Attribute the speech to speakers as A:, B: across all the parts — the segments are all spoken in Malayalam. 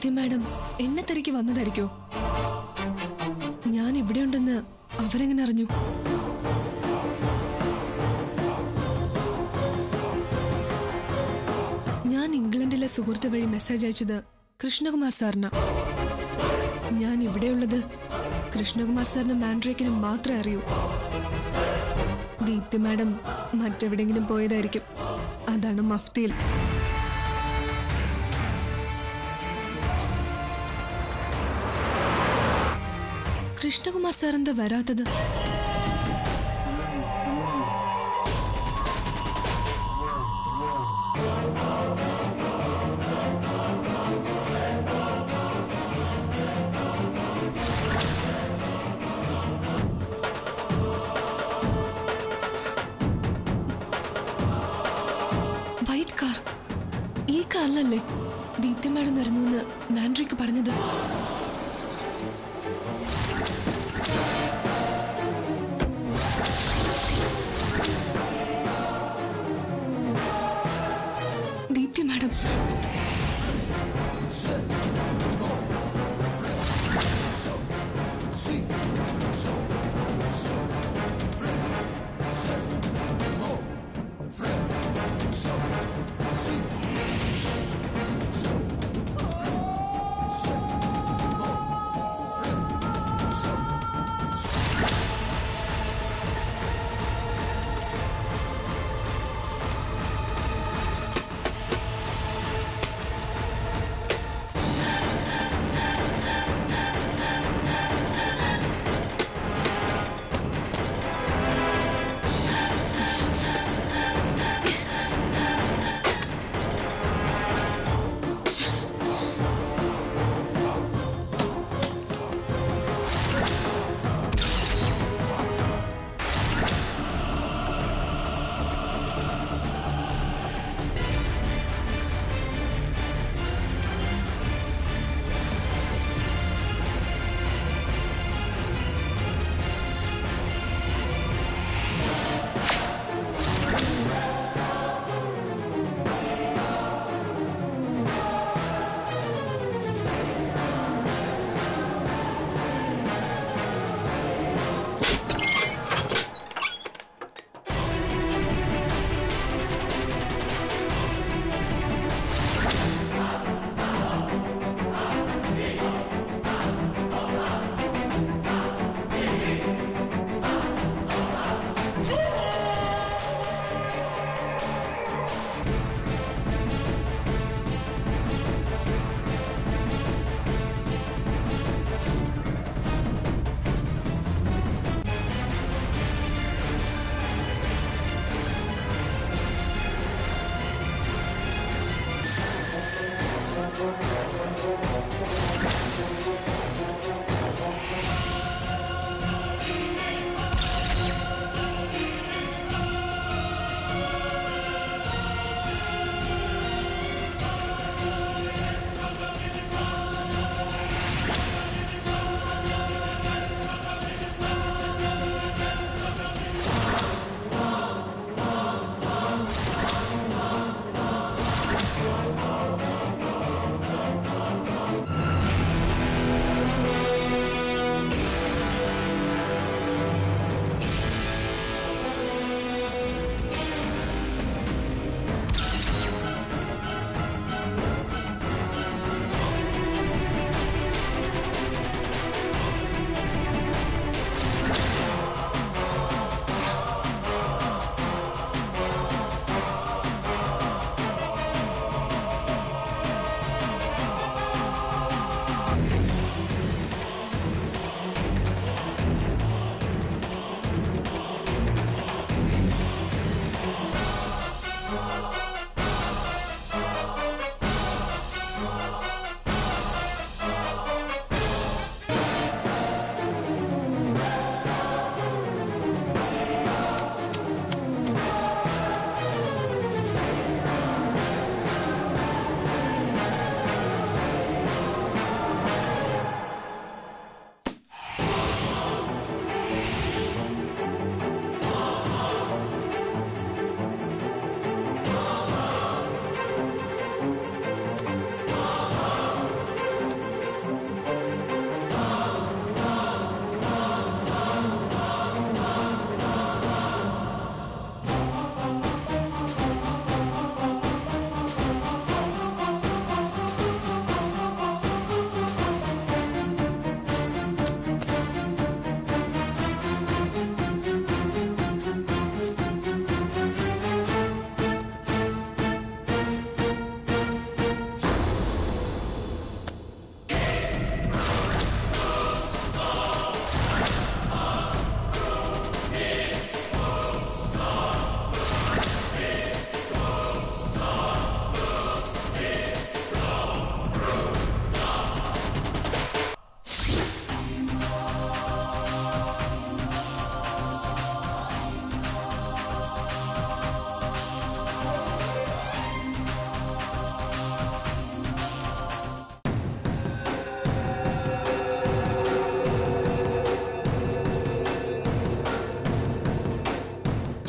A: ദീപ്തി മാഡം എന്നെ തിരക്കി വന്നതായിരിക്കോ ഞാൻ ഇവിടെ ഉണ്ടെന്ന് അവരെങ്ങനെ അറിഞ്ഞു ഞാൻ ഇംഗ്ലണ്ടിലെ സുഹൃത്ത് വഴി മെസ്സേജ് അയച്ചത് കൃഷ്ണകുമാർ സാറിന് ഞാൻ ഇവിടെയുള്ളത് കൃഷ്ണകുമാർ സാറിന് മാൻഡ്രേക്കിന് മാത്രമേ അറിയൂ ദീപ്തി മാഡം മറ്റെവിടെങ്കിലും പോയതായിരിക്കും അതാണ് മഫ്തിയിൽ കൃഷ്ണകുമാർ സാർ എന്താ വരാത്തത് വൈറ്റ് കാർ ഈ കാറിലല്ലേ ദീപ്തി മാഡം വരുന്നു എന്ന് മാൻഡ്രിക്ക് പറഞ്ഞത് ദീപ്തി മാഡം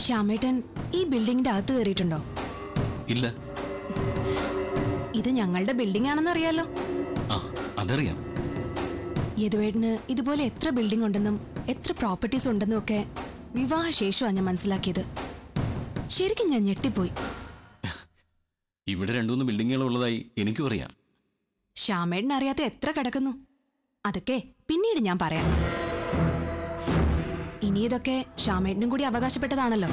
B: ശ്യാമേട്ടൻ ഈ ബിൽഡിങ്ങിന്റെ അകത്ത് കയറിയിട്ടുണ്ടോ
C: ഇല്ല
B: ഇത് ഞങ്ങളുടെ ബിൽഡിംഗ് ആണെന്ന് അറിയാലോ
C: ആ അതറിയാം
B: യദുവേട്ടന് ഇതുപോലെ എത്ര ബിൽഡിംഗ് ഉണ്ടെന്നും എത്ര പ്രോപ്പർട്ടീസ് ഉണ്ടെന്നും ഒക്കെ വിവാഹശേഷമാണ് ഞാൻ മനസ്സിലാക്കിയത് ശരിക്കും ഞാൻ ഞെട്ടിപ്പോയി
C: ഇവിടെ രണ്ടുമൂന്ന് ബിൽഡിങ്ങുകൾ ഉള്ളതായി എനിക്കും അറിയാം
B: ശ്യാമേട്ടൻ അറിയാത്ത എത്ര കിടക്കുന്നു അതൊക്കെ പിന്നീട് ഞാൻ പറയാം ഇനി ഇതൊക്കെ ശ്യാമേട്ടനും കൂടി അവകാശപ്പെട്ടതാണല്ലോ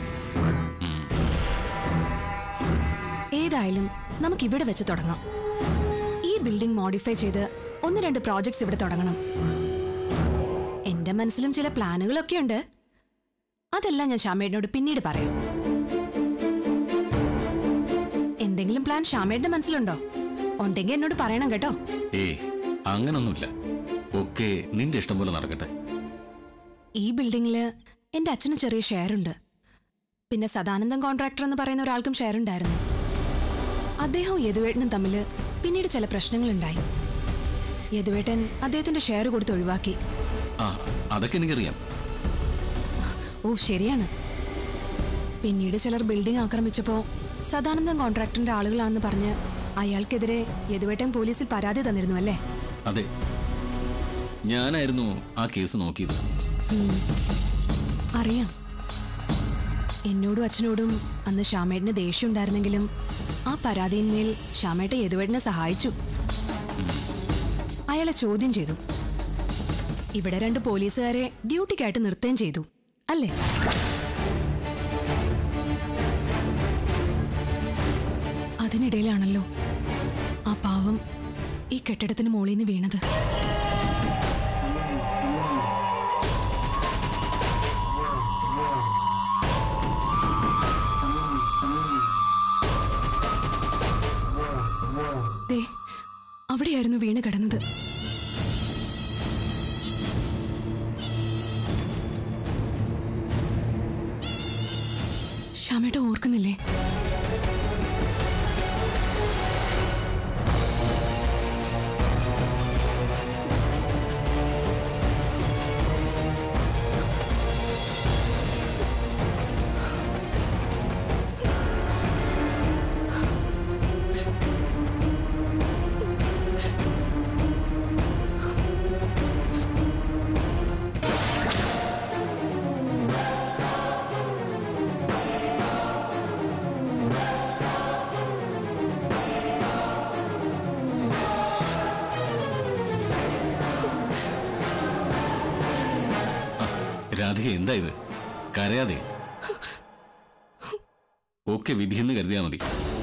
B: ഏതായാലും നമുക്ക് ഇവിടെ വെച്ച് തുടങ്ങാം ഈ ബിൽഡിംഗ് മോഡിഫൈ ചെയ്ത് ഒന്ന് രണ്ട് പ്രോജക്ട്സ് ഇവിടെ തുടങ്ങണം എന്റെ മനസ്സിലും ചില പ്ലാനുകളൊക്കെ ഉണ്ട് അതെല്ലാം ഞാൻ ശ്യാമേട്ടനോട് പിന്നീട് പറയും എന്തെങ്കിലും പ്ലാൻ ശ്യാമേട്ടന്റെ മനസ്സിലുണ്ടോ ഉണ്ടെങ്കിൽ എന്നോട് പറയണം കേട്ടോ
C: ഏയ് അങ്ങനൊന്നുമില്ല ഒക്കെ നിന്റെ ഇഷ്ടം പോലെ നടക്കട്ടെ
B: ഈ ബിൽഡിങ്ങില് എന്റെ അച്ഛന് ചെറിയ ഷെയർ ഉണ്ട് പിന്നെ സദാനന്ദം കോൺട്രാക്ടർ എന്ന് പറയുന്ന ഒരാൾക്കും ഷെയർ ഉണ്ടായിരുന്നു അദ്ദേഹവും യദുവേട്ടനും തമ്മിൽ പിന്നീട് ചില പ്രശ്നങ്ങളുണ്ടായി യദുവേട്ടൻ അദ്ദേഹത്തിന്റെ ഷെയർ കൊടുത്ത് ഒഴിവാക്കി
C: ആ അതൊക്കെ എനിക്കറിയാം
B: ഓ ശരിയാണ് പിന്നീട് ചിലർ ബിൽഡിംഗ് ആക്രമിച്ചപ്പോ സദാനന്ദം കോൺട്രാക്ടറിന്റെ ആളുകളാണെന്ന് പറഞ്ഞ് അയാൾക്കെതിരെ യദുവേട്ടൻ പോലീസിൽ പരാതി തന്നിരുന്നു അല്ലേ
C: അതെ ഞാനായിരുന്നു ആ കേസ് നോക്കിയത്
B: അറിയാം എന്നോടും അച്ഛനോടും അന്ന് ശ്യാമേട്ടന് ദേഷ്യം ഉണ്ടായിരുന്നെങ്കിലും ആ പരാതിയിന്മേൽ ശ്യാമേട്ട യദുവേട്ടനെ സഹായിച്ചു അയാളെ ചോദ്യം ചെയ്തു ഇവിടെ രണ്ട് പോലീസുകാരെ ഡ്യൂട്ടിക്കായിട്ട് നിർത്തുകയും ചെയ്തു അല്ലേ അതിനിടയിലാണല്ലോ ആ പാവം ഈ കെട്ടിടത്തിന് മുകളിൽ നിന്ന് വീണത് ദേ അവിടെയായിരുന്നു വീണ് കിടന്നത് ശ്യാമേട്ട ഓർക്കുന്നില്ലേ
C: രാധിക എന്താ ഇത് കരയാതെ ഒക്കെ വിധിയെന്ന് കരുതിയാ മതി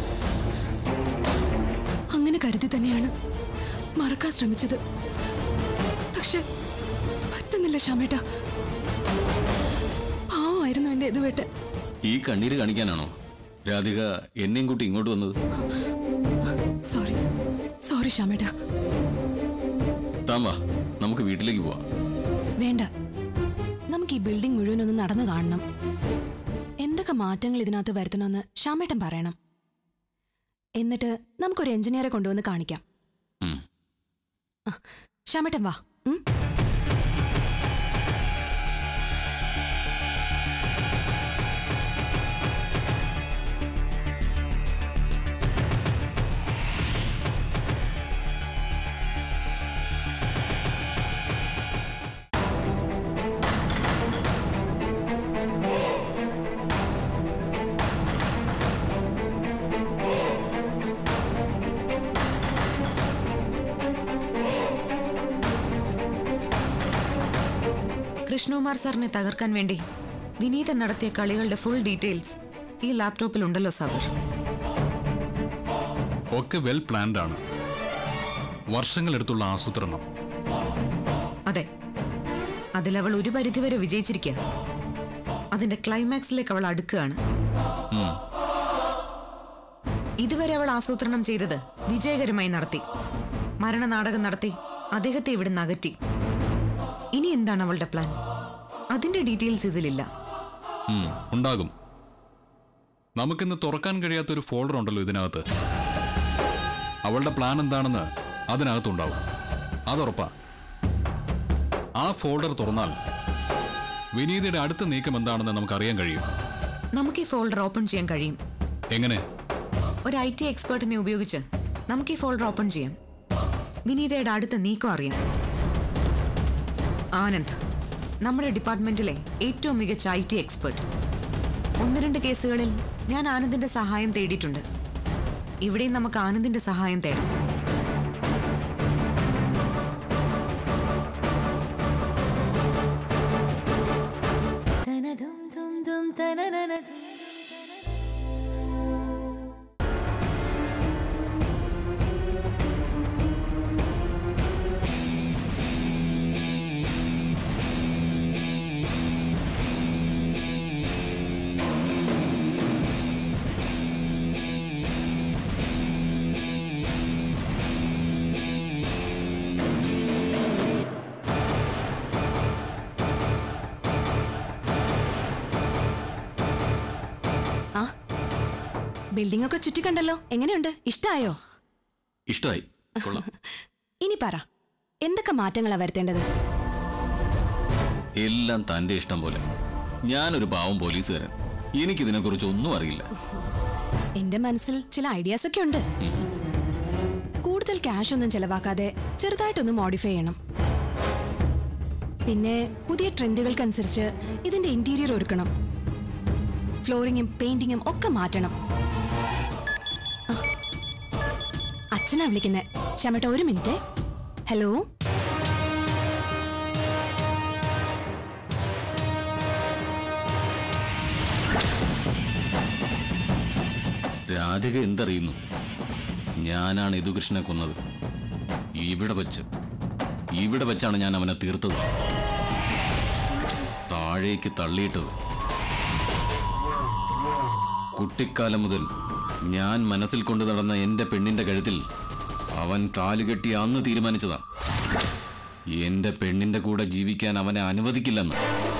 A: അങ്ങനെ കരുതി തന്നെയാണ് മറക്കാൻ ശ്രമിച്ചത് പക്ഷെ പറ്റുന്നില്ല ശ്യാമേട്ട പാവമായിരുന്നു എന്റെ ഇതുവേട്ട്
C: ഈ കണ്ണീര് കാണിക്കാനാണോ രാധിക എന്നെയും കൂട്ടി ഇങ്ങോട്ട് വന്നത്
A: സോറി സോറി ശ്യാമേട്ട
C: താൻ വാ നമുക്ക് വീട്ടിലേക്ക് പോവാം
B: വേണ്ട നമുക്ക് ഈ ബിൽഡിംഗ് മുഴുവൻ ഒന്ന് നടന്നു കാണണം എന്തൊക്കെ മാറ്റങ്ങൾ ഇതിനകത്ത് വരുത്തണമെന്ന് ശ്യാമേട്ടൻ പറയണം എന്നിട്ട് നമുക്കൊരു എഞ്ചിനീയറെ കൊണ്ടുവന്ന് കാണിക്കാം
C: ഉം.
B: ആ, ശ്യാമേട്ടൻ വാ ഉം?
D: കൃഷ്ണകുമാർ സാറിനെ തകർക്കാൻ വേണ്ടി വിനീതൻ നടത്തിയ കളികളുടെ ഫുൾ ഡീറ്റെയിൽസ് ഈ ലാപ്ടോപ്പിൽ ഉണ്ടല്ലോ സാബർ
E: ഒക്കെ വെൽ പ്ലാൻഡ് ആണ് വർഷങ്ങളെടുത്തുള്ള ആസൂത്രണം
D: അതെ അതിലവൾ ഒരു പരിധിവരെ വിജയിച്ചിരിക്കുക അതിന്റെ ക്ലൈമാക്സിലേക്ക് അവൾ അടുക്കുകയാണ് ഇതുവരെ അവൾ ആസൂത്രണം ചെയ്തത് വിജയകരമായി നടത്തി മരണനാടകം നടത്തി അദ്ദേഹത്തെ ഇവിടുന്ന് അകറ്റി ഇനി എന്താണ് അവളുടെ പ്ലാൻ അതിന്റെ ഡീറ്റെയിൽസ് ഇതിലില്ല
E: ഉം, ഉണ്ടാകും നമുക്കിന്ന് തുറക്കാൻ കഴിയാത്തൊരു ഫോൾഡർ ഉണ്ടല്ലോ ഇതിനകത്ത് അവളുടെ പ്ലാൻ എന്താണെന്ന് അതിനകത്തുണ്ടാവും അതുറപ്പാ ആ ഫോൾഡർ തുറന്നാൽ വിനീതയുടെ അടുത്ത നീക്കം എന്താണെന്ന് നമുക്കറിയാൻ കഴിയും
D: നമുക്ക് ഈ ഫോൾഡർ ഓപ്പൺ ചെയ്യാൻ കഴിയും
E: എങ്ങനെ
D: ഒരു ഐ ടി എക്സ്പേർട്ടിനെ ഉപയോഗിച്ച് നമുക്ക് ഈ ഫോൾഡർ ഓപ്പൺ ചെയ്യാം വിനീതയുടെ അടുത്ത നീക്കം അറിയാം ആനന്ദ് നമ്മുടെ ഡിപ്പാർട്ട്മെന്റിലെ ഏറ്റവും മികച്ച ഐ ടി എക്സ്പേർട്ട് ഒന്ന് രണ്ട് കേസുകളിൽ ഞാൻ ആനന്ദിന്റെ സഹായം തേടിയിട്ടുണ്ട് ഇവിടെയും നമുക്ക് ആനന്ദിന്റെ സഹായം തേടാം
B: ആ ബിൽഡിംഗ് ഒക്കെ ചുറ്റിക്കണ്ടല്ലോ എങ്ങനെയുണ്ട് ഇഷ്ടായോ
C: ഇഷ്ടമായി കൊള്ളാം
B: ഇനി പറ എന്തൊക്കെ മാറ്റങ്ങളാ വരുത്തേണ്ടത്
C: എല്ലാം തന്റെ ഇഷ്ടം പോലെ ഞാനൊരു പാവം പോലീസുകാരൻ എനിക്കിതിനെക്കുറിച്ച് ഒന്നും അറിയില്ല
B: എന്റെ മനസ്സിൽ ചില ഐഡിയാസ് ഒക്കെ ഉണ്ട് കൂടുതൽ ക്യാഷ് ഒന്നും ചെലവാക്കാതെ ചെറുതായിട്ടൊന്ന് മോഡിഫൈ ചെയ്യണം പിന്നെ പുതിയ ട്രെൻഡുകൾക്കനുസരിച്ച് ഇതിന്റെ ഇന്റീരിയർ ഒരുക്കണം ഫ്ലോറിങ്ങും പെയിന്റിങ്ങും ഒക്കെ മാറ്റണം ആ, അച്ഛനാ വിളിക്കുന്നത് ക്ഷമട്ട ഒരു മിനിറ്റ് ഹലോ
C: രാധിക എന്തറിയുന്നു ഞാനാണ് യദുകൃഷ്ണനെ കൊന്നത് ഇവിടെ വച്ച് ഇവിടെ വെച്ചാണ് ഞാൻ അവനെ തീർത്തത് താഴേക്ക് തള്ളിയിട്ടത് കുട്ടിക്കാലം മുതൽ ഞാൻ മനസ്സിൽ കൊണ്ടു നടന്ന എന്റെ പെണ്ണിന്റെ കഴുത്തിൽ അവൻ കാലുകെട്ടി അന്ന് തീരുമാനിച്ചതാ എന്റെ പെണ്ണിന്റെ കൂടെ ജീവിക്കാൻ അവനെ അനുവദിക്കില്ലെന്ന്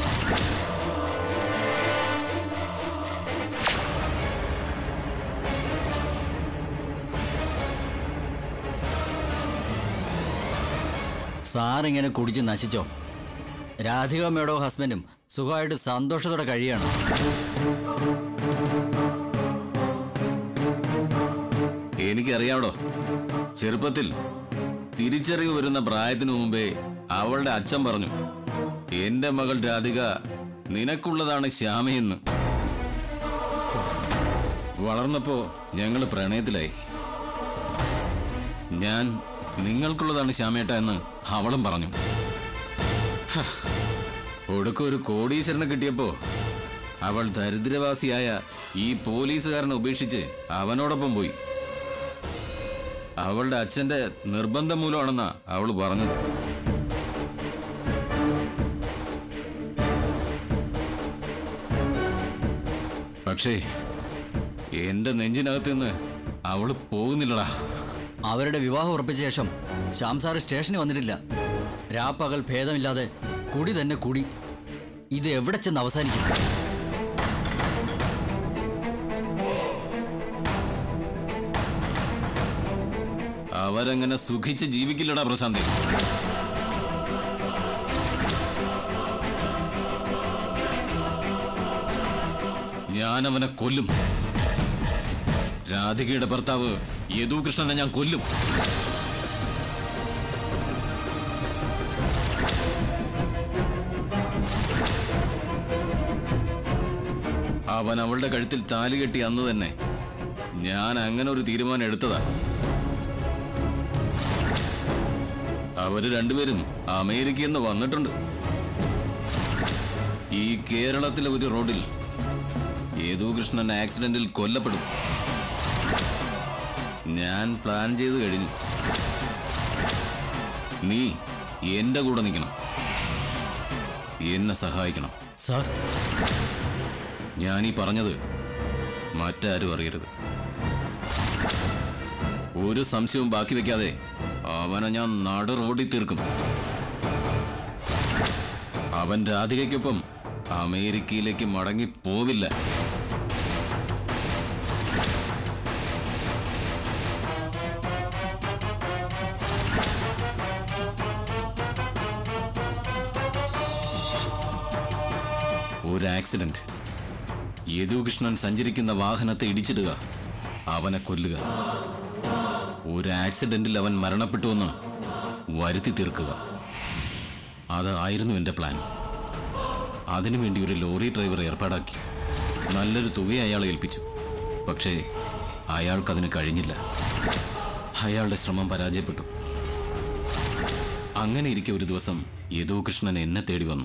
F: സാറിങ്ങനെ കുടിച്ച് നശിച്ചോ രാധികമ്മയുടെ ഹസ്ബൻഡും സുഖമായിട്ട് സന്തോഷത്തോടെ കഴിയാണ്
C: എനിക്കറിയാവടോ ചെറുപ്പത്തിൽ തിരിച്ചറിവ് വരുന്ന പ്രായത്തിനു മുമ്പേ അവളുടെ അച്ഛൻ പറഞ്ഞു എന്റെ മകൾ രാധിക നിനക്കുള്ളതാണ് ശ്യാമയെന്ന് വളർന്നപ്പോ ഞങ്ങൾ പ്രണയത്തിലായി ഞാൻ നിങ്ങൾക്കുള്ളതാണ് ശ്യാമേട്ട എന്ന് അവളും പറഞ്ഞു ഹ, ഒടുക്കം ഒരു കോടീശ്വരനെ കിട്ടിയപ്പോ അവൾ ദരിദ്രവാസിയായ ഈ പോലീസുകാരനെ ഉപേക്ഷിച്ച് അവനോടൊപ്പം പോയി അവളുടെ അച്ഛന്റെ നിർബന്ധം മൂലമാണെന്നാ അവൾ പറഞ്ഞത് പക്ഷേ എന്റെ നെഞ്ചിനകത്ത് നിന്ന് അവള് പോകുന്നില്ലടാ
F: അവരുടെ വിവാഹം ഉറപ്പിച്ച ശേഷം ശ്യാം സാറ് സ്റ്റേഷനിൽ വന്നിട്ടില്ല രാപ്പകൽ ഭേദമില്ലാതെ കുടി തന്നെ കുടി ഇത് എവിടെ ചെന്ന് അവസാനിക്കും
C: അവരങ്ങനെ സുഖിച്ച് ജീവിക്കില്ലടാ പ്രശാന്തി ഞാൻ അവനെ കൊല്ലും രാധികയുടെ ഭർത്താവ് യദുകൃഷ്ണനെ ഞാൻ കൊല്ലും അവൻ അവളുടെ കഴുത്തിൽ താലി കെട്ടി അന്ന് തന്നെ ഞാൻ അങ്ങനെ ഒരു തീരുമാനം എടുത്തതാ അവര് രണ്ടുപേരും അമേരിക്കയിൽ നിന്ന് വന്നിട്ടുണ്ട് ഈ കേരളത്തിലെ ഒരു റോഡിൽ ഏതോ കൃഷ്ണൻ ആക്സിഡന്റിൽ കൊല്ലപ്പെടും ഞാൻ പ്ലാൻ ചെയ്ത് കഴിഞ്ഞു നീ എന്റെ കൂടെ നിൽക്കണം എന്നെ സഹായിക്കണം
F: സാർ
C: ഞാൻ ഈ പറഞ്ഞത് മറ്റാരും അറിയരുത് ഒരു സംശയവും ബാക്കി വെക്കാതെ അവനെ ഞാൻ നട റോഡിൽ തീർക്കും അവൻ രാധികയ്ക്കൊപ്പം അമേരിക്കയിലേക്ക് മടങ്ങി പോവില്ല ഒരു ആക്സിഡന്റ് യദുകൃഷ്ണൻ സഞ്ചരിക്കുന്ന വാഹനത്തെ ഇടിച്ചിടുക അവനെ കൊല്ലുക ഒരു ആക്സിഡന്റിൽ അവൻ മരണപ്പെട്ടുവെന്ന് വരുത്തി തീർക്കുക അതായിരുന്നു എൻ്റെ പ്ലാൻ അതിനുവേണ്ടി ഒരു ലോറി ഡ്രൈവർ ഏർപ്പാടാക്കി നല്ലൊരു തുക അയാളെ ഏൽപ്പിച്ചു പക്ഷേ അയാൾക്കതിന് കഴിഞ്ഞില്ല അയാളുടെ ശ്രമം പരാജയപ്പെട്ടു അങ്ങനെ ഇരിക്കെ ഒരു ദിവസം യദു കൃഷ്ണൻ എന്നെ തേടി വന്നു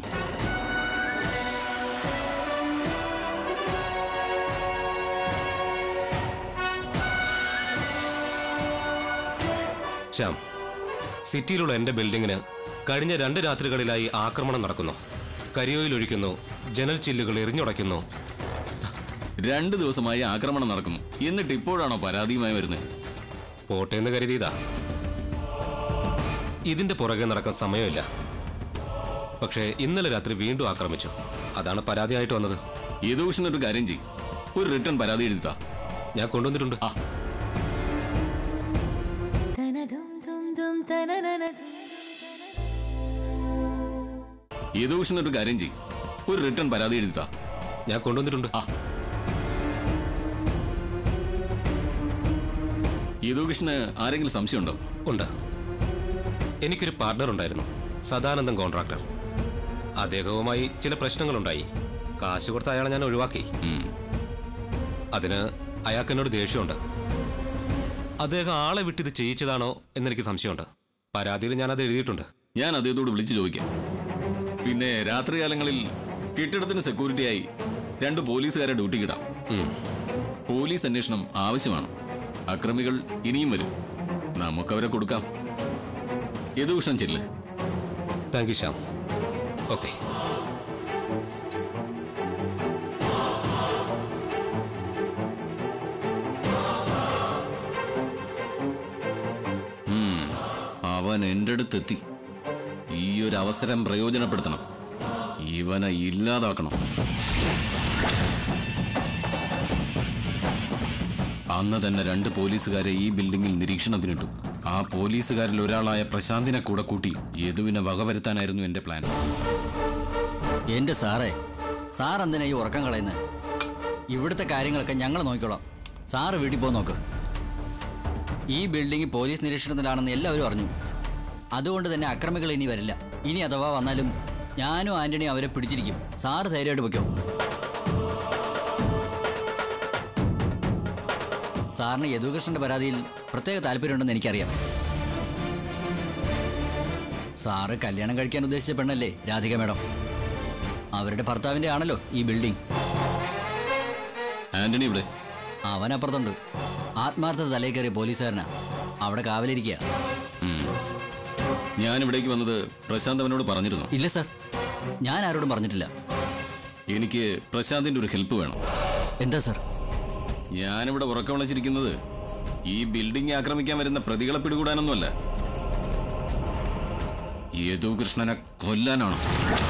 G: ശ്യാം സിറ്റിയിലുള്ള എന്റെ ബിൽഡിങ്ങിന് കഴിഞ്ഞ രണ്ട് രാത്രികളിലായി ആക്രമണം നടക്കുന്നു കരിയോയിൽ ഒഴിക്കുന്നു ജനൽ ചില്ലുകൾ എറിഞ്ഞുടയ്ക്കുന്നു
C: രണ്ട് ദിവസമായി ആക്രമണം നടക്കുന്നു എന്നിട്ട് ഇപ്പോഴാണോ പരാതിയുമായി വരുന്നത്
G: പോട്ടേന്ന് കരുതിയതാ ഇതിന്റെ പുറകെ നടക്കാൻ സമയമില്ല പക്ഷേ ഇന്നലെ രാത്രി വീണ്ടും ആക്രമിച്ചു അതാണ് പരാതിയായിട്ട് വന്നത്
C: യദുകൃഷ്ണൻ ഒരു കാര്യം ചെയ്യും ഒരു റിട്ടേൺ പരാതി എഴുതിത്താ
G: ഞാൻ കൊണ്ടുവന്നിട്ടുണ്ട്
C: ആ യദുകൃഷ്ണൻ ഒരു കാര്യം ചെയ്യും ഒരു റിട്ടേൺ പരാതി എഴുതിത്താ
G: ഞാൻ കൊണ്ടുവന്നിട്ടുണ്ട്
C: ആ യദുകൃഷ്ണന് ആരെങ്കിലും സംശയമുണ്ടോ
G: ഉണ്ട് എനിക്കൊരു പാർട്ണർ ഉണ്ടായിരുന്നു സദാനന്ദം കോൺട്രാക്ടർ അദ്ദേഹവുമായി ചില പ്രശ്നങ്ങളുണ്ടായി കാശ് കൊടുത്ത അയാളെ ഞാൻ ഒഴിവാക്കി
C: ഉം.
G: അതിന് അയാൾക്ക് എന്നോട് ദേഷ്യമുണ്ട് അദ്ദേഹം ആളെ വിട്ടിത് ചെയ്യിച്ചതാണോ എന്നെനിക്ക് സംശയമുണ്ട് പരാതിയിൽ ഞാൻ അത് എഴുതിയിട്ടുണ്ട്
C: ഞാൻ അദ്ദേഹത്തോട് വിളിച്ചു ചോദിക്കാം പിന്നെ രാത്രികാലങ്ങളിൽ കെട്ടിടത്തിന് സെക്യൂരിറ്റിയായി രണ്ട് പോലീസുകാരെ ഡ്യൂട്ടിക്കിടാം
G: ഉം.
C: പോലീസ് അന്വേഷണം ആവശ്യമാണ് അക്രമികൾ ഇനിയും വരും നമുക്കവരെ കൊടുക്കാം യദുകൃഷ്ണൻ ചെല്ല്
G: താങ്ക് യു ശ്യാം ഓക്കെ
C: അവൻ എൻ്റെ അടുത്തെത്തി ഈ ഒരു അവസരം പ്രയോജനപ്പെടുത്തണം ഇവനെ ഇല്ലാതാക്കണം അന്ന് തന്നെ രണ്ട് പോലീസുകാരെ ഈ ബിൽഡിംഗിൽ നിരീക്ഷണത്തിനിട്ടു ആ പോലീസുകാരിൽ ഒരാളായ പ്രശാന്തിനെ കൂടെ കൂട്ടി യദുവിനെ വകവരുത്താനായിരുന്നു എൻ്റെ പ്ലാൻ
F: എന്റെ സാറേ സാർ എന്തിനാ ഈ ഉറക്കം കളയുന്നത് ഇവിടുത്തെ കാര്യങ്ങളൊക്കെ ഞങ്ങൾ നോക്കിക്കോളാം സാറ് വീട്ടിൽ പോ നോക്ക് ഈ ബിൽഡിംഗ് പോലീസ് നിരീക്ഷണത്തിലാണെന്ന് എല്ലാവരും അറിഞ്ഞു അതുകൊണ്ട് തന്നെ അക്രമികൾ ഇനി വരില്ല ഇനി അഥവാ വന്നാലും ഞാനും ആന്റണിയും അവരെ പിടിച്ചിരിക്കും സാറ് ധൈര്യമായിട്ട് വയ്ക്കോ സാറിന് യദുകൃഷ്ണന്റെ പരാതിയിൽ പ്രത്യേക താല്പര്യമുണ്ടെന്ന് എനിക്കറിയാം സാറ് കല്യാണം കഴിക്കാൻ ഉദ്ദേശിച്ച പെണ്ണല്ലേ രാധിക മേഡം അവരുടെ ഭർത്താവിന്റെ ആണല്ലോ ഈ ബിൽഡിംഗ്
C: ആന്റണി ഇവിടെ
F: അവൻ അപ്പുറത്തുണ്ട് ആത്മാർത്ഥത തലയിൽ കയറിയ പോലീസുകാരനാ അവിടെ കാവലിരിക്കുക
C: ഉം. ഞാൻ ഇവിടേക്ക് വന്നത് പ്രശാന്ത് അവനോട് പറഞ്ഞിരുന്നു
F: ഇല്ല സാർ ഞാൻ ആരോടും പറഞ്ഞിട്ടില്ല
C: എനിക്ക് പ്രശാന്തിന്റെ ഒരു ഹെൽപ്പ് വേണം
F: എന്താ സാർ
C: ഞാനിവിടെ ഉറക്കം വിളിച്ചിരിക്കുന്നത് ഈ ബിൽഡിംഗ് ആക്രമിക്കാൻ വരുന്ന പ്രതികളെ പിടികൂടാനൊന്നുമല്ല യദു കൃഷ്ണനെ കൊല്ലാനാണ്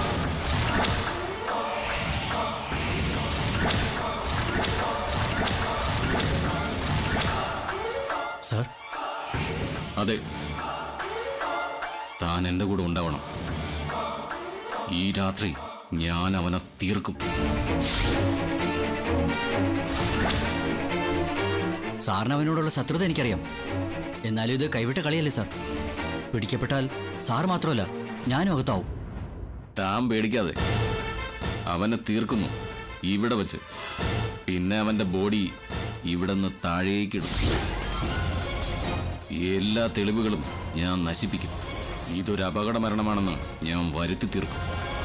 F: സാർ
C: അതെ താൻ എൻ്റെ കൂടെ ഉണ്ടാവണം ഈ രാത്രി ഞാൻ അവനെ തീർക്കും
F: സാറിന് അവനോടുള്ള ശത്രുത എനിക്കറിയാം എന്നാലും ഇത് കൈവിട്ട കളിയല്ലേ സാർ പിടിക്കപ്പെട്ടാൽ സാർ മാത്രമല്ല ഞാനും അകത്താവും
C: താൻ പേടിക്കാതെ അവനെ തീർക്കുന്നു ഇവിടെ വെച്ച് പിന്നെ അവന്റെ ബോഡി ഇവിടെ നിന്ന് താഴേക്കിടും എല്ലാ തെളിവുകളും ഞാൻ നശിപ്പിക്കും ഇതൊരു അപകട മരണമാണെന്ന് ഞാൻ വരുത്തി തീർക്കും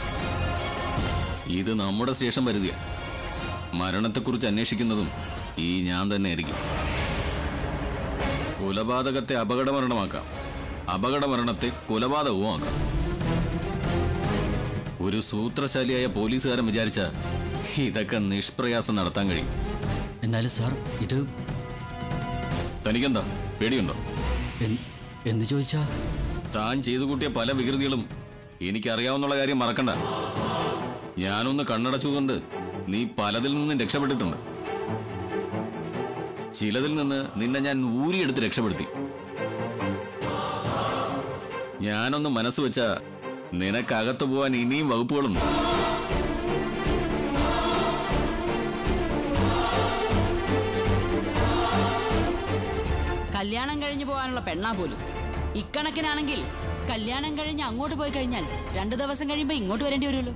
C: ഇത് നമ്മുടെ സ്റ്റേഷൻ വരുതിയ മരണത്തെക്കുറിച്ച് അന്വേഷിക്കുന്നതും ഈ ഞാൻ തന്നെ ആയിരിക്കും കൊലപാതകത്തെ അപകട മരണമാക്കാം അപകട മരണത്തെ കൊലപാതകവും ആക്കാം ഒരു സൂത്രശാലിയായ പോലീസുകാരൻ വിചാരിച്ച ഇതൊക്കെ നിഷ്പ്രയാസം നടത്താൻ കഴിയും
F: എന്നാലും സാർ ഇത്
C: തനിക്കെന്താ പേടിയുണ്ടോ
F: എൻ- എന്ന് ചോദിച്ചാ
C: താൻ ചെയ്തു കൂട്ടിയ പല വികൃതികളും എനിക്കറിയാവുന്നുള്ള കാര്യം മറക്കണ്ട ഞാനൊന്ന് കണ്ണടച്ചുകൊണ്ട് നീ പലതിൽ നിന്നും രക്ഷപ്പെട്ടിട്ടുണ്ട് ചിലതിൽ നിന്ന് നിന്നെ ഞാൻ ഊരിയെടുത്ത് രക്ഷപ്പെടുത്തി ഞാനൊന്ന് മനസ്സ് വെച്ച നിനക്കകത്തു പോവാൻ ഇനിയും വകുപ്പുകളുണ്ട്
H: കല്യാണം കഴിഞ്ഞു പോകാനുള്ള പെണ്ണാ പോലും ഇക്കണക്കിനാണെങ്കിൽ കല്യാണം കഴിഞ്ഞ് അങ്ങോട്ട് പോയി കഴിഞ്ഞാൽ രണ്ടു ദിവസം കഴിയുമ്പോൾ ഇങ്ങോട്ട് വരേണ്ടി വരുമല്ലോ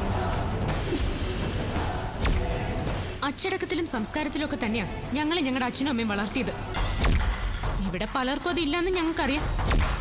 I: അച്ചടക്കത്തിലും സംസ്കാരത്തിലും ഒക്കെ തന്നെയാണ് ഞങ്ങളെ ഞങ്ങളുടെ അച്ഛനും അമ്മയും വളർത്തിയത് ഇവിടെ പലർക്കും അതില്ലെന്ന് ഞങ്ങൾക്കറിയാം